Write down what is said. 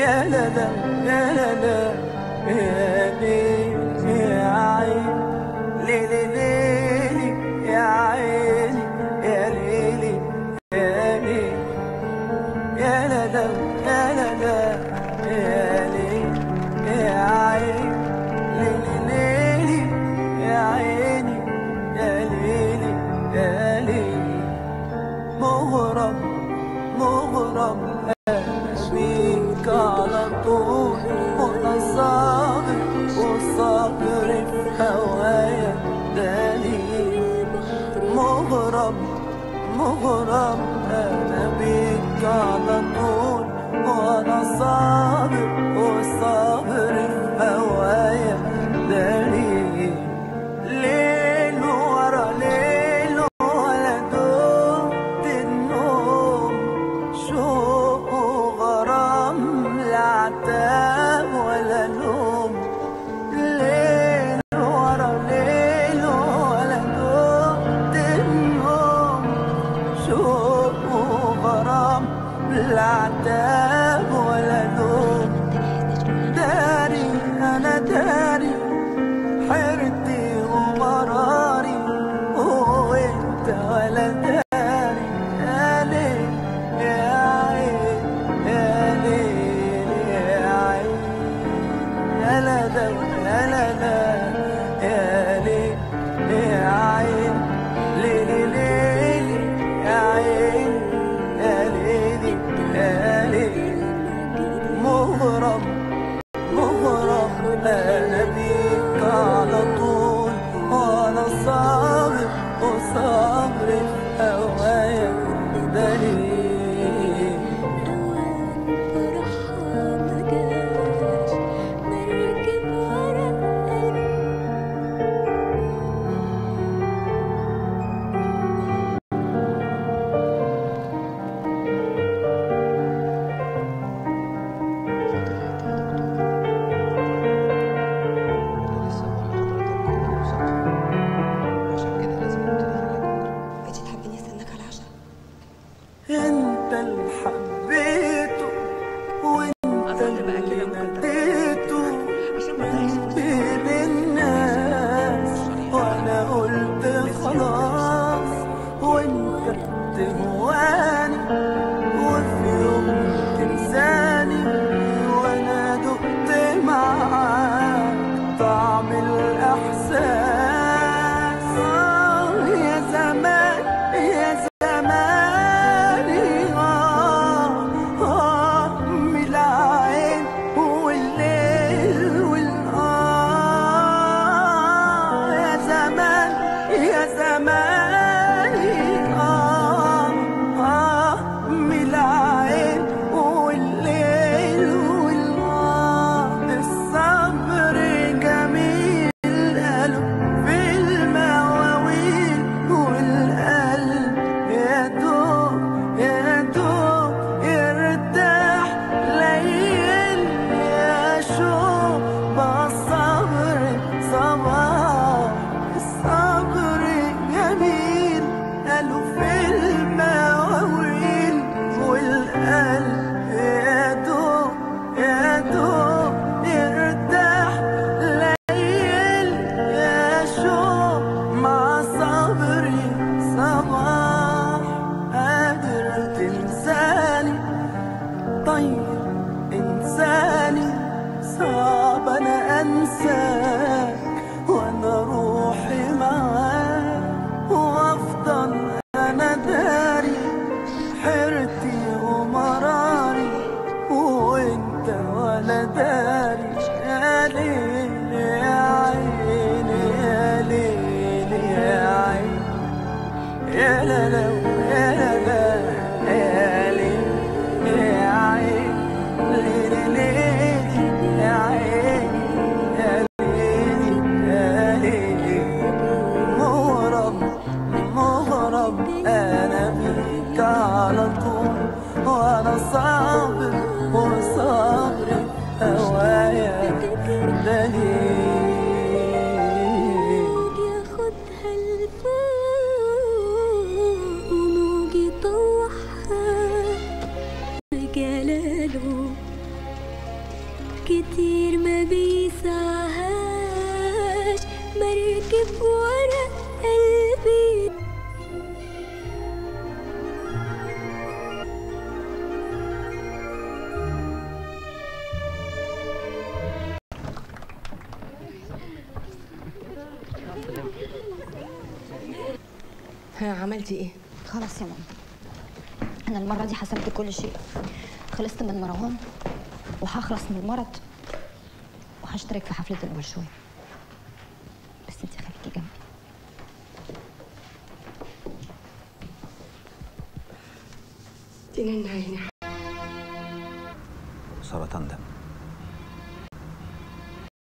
يا لا يا لا يا ليل يا عين ليلي ليلي يا عيني يا ليلي يا ليل يا لا يا لا يا ليل يا عين ليلي ليلي يا عيني يا ليلي يا ليلي مغرم مغرم انا بيك على طول وانا صابر وصابر في هوايا دليل مغرم مغرم انا بيك على طول وانا صابر وصابر في هوايا دليل ليل ورا ليل ولا دوت النوم شوق وغرام لا عتاب ولا لوم ليل ورا ليل ولا دوت النوم شوق وغرام لا عتاب ولا لوم داري انا داري حيرتي ومراري وانت ولا داري يا ليل يا عين يا ليل يا عين يا لا دا يا لا لا يا ليل يا عين ليلي ليلي يا عين يا ليلي يا ليل مغرم مغرم انا بيك على طول وانا صابر وصابر في هوايا دليل أوان فرحها ما جاش مركب ورا القلب لسه بقول لحضرتك عشان كده لازم نبتدي في الأكل. بقيتي تحبيني استناك على العشاء انت اللي حبيته وانت أظن بقى اللي كده مقدر. ناديته عشان ما تضيعش فرصة بين الناس وانا قلت خلاص وانت تهواني وفي يوم تنساني وانا دقت معاك طعم الاحساس آه يا زمان يا زماني آه آه من العين والليل والنهار يا زمان يا زماني آه آه من العين والليل والنهار الصبر جميل قالوا في المواويل والقلب يا دوب يا دوب يرتاح ليل يا شوق ما الصبر صباح الصبر جميل قالوا في المواويل والقلب يا دوب يا دوب يرتاح ليل يا شوق مع صبري صباح قادر تنساني طيب انساني صعب انا انساك وانا روحي معاك وافضل انا داري حيرتي ومراري وانت ولا داري يا ليل يا عين يا ليل يا عين يا لا لا يا لا لا يا ليل يا عين ليلي ليلي يا عين يا ليلي يا ليلي مغرب مغرب انا بيك على طول وانا صابر وصابر هوايا دليل موج ياخدها لفوق وموج يطوحها بجلاله ها عملتي ايه خلاص يا ماما انا المره دي حسمت كل شيء خلصت من مروان وهخلص من المرض وهشترك في حفله البولشوي بس انت خليكي جنبي تجنني عيني سرطان دم